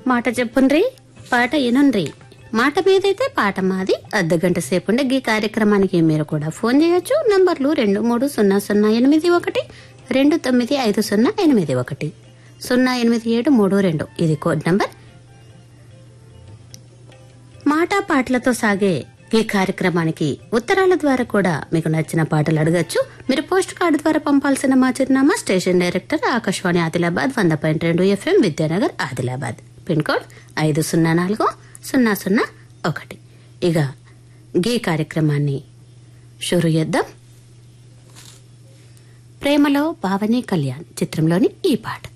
మాట చెప్పుండ్రి పాట ఇనుండ్రి మాట మీదైతే పాట మాది అర్ధ గంట సేపు ఉండే ఈ కార్యక్రమానికి మీరు కూడా ఫోన్ చేయొచ్చు నంబర్లు రెండు మూడు సున్నా సున్నా ఎనిమిది ఒకటి రెండు తొమ్మిది ఐదు సున్నా ఎనిమిది ఒకటి సున్నా ఎనిమిది ఏడు మూడు రెండు ఇది కోడ్ నంబర్ మాటా పాటలతో సాగే ఈ కార్యక్రమానికి ఉత్తరాల ద్వారా కూడా మీకు నచ్చిన పాటలు అడగచ్చు మీరు పోస్ట్ కార్డు ద్వారా పంపాల్సిన మా చిరునామా స్టేషన్ డైరెక్టర్ ఆకాశవాణి ఆదిలాబాద్ వంద పాయింట్ రెండు FM Vidyanagar Adilabad pin code ఐదు సున్నా నాలుగు సున్నా సున్నా ఒకటి ఇక గీ కార్యక్రమాన్ని షురు చేద్దాం ప్రేమలో భావని కళ్యాణ్ చిత్రంలోని ఈ పాట